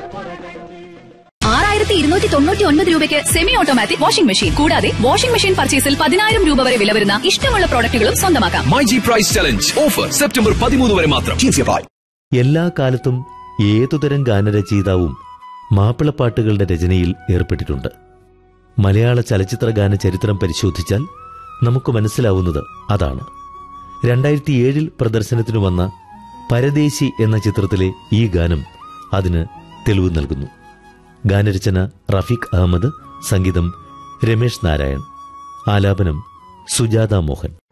ആറായിരത്തി ഇരുന്നൂറ്റി തൊണ്ണൂറ്റി ഒൻപത് രൂപയ്ക്ക് സെമി ഓട്ടോമാറ്റിക് വാഷിംഗ് മെഷീൻ കൂടാതെ വാഷിംഗ് മെഷീൻ പർച്ചേസിൽ പതിനായിരം രൂപ വരെ വില വരുന്ന ഇഷ്ടമുള്ള പ്രോഡക്റ്റുകളും സ്വന്തമാക്കാം my G price challenge offer September പതിമൂന്ന് വരെ മാത്രം എല്ലാ കാലത്തും ഏതുതരം ഗാനരചയിതാവും മാപ്പിളപ്പാട്ടുകളുടെ രചനയിൽ ഏർപ്പെട്ടിട്ടുണ്ട് മലയാള ചലച്ചിത്ര ഗാന ചരിത്രം പരിശോധിച്ചാൽ നമുക്ക് മനസ്സിലാവുന്നത് അതാണ് രണ്ടായിരത്തി ഏഴിൽ പ്രദർശനത്തിനു വന്ന പരദേശി എന്ന ചിത്രത്തിലെ ഈ ഗാനം അതിന് തെളിവ് നൽകുന്നു ഗാനരചന റഫീഖ് അഹമ്മദ് സംഗീതം രമേശ് നാരായൺ ആലാപനം സുജാത മോഹൻ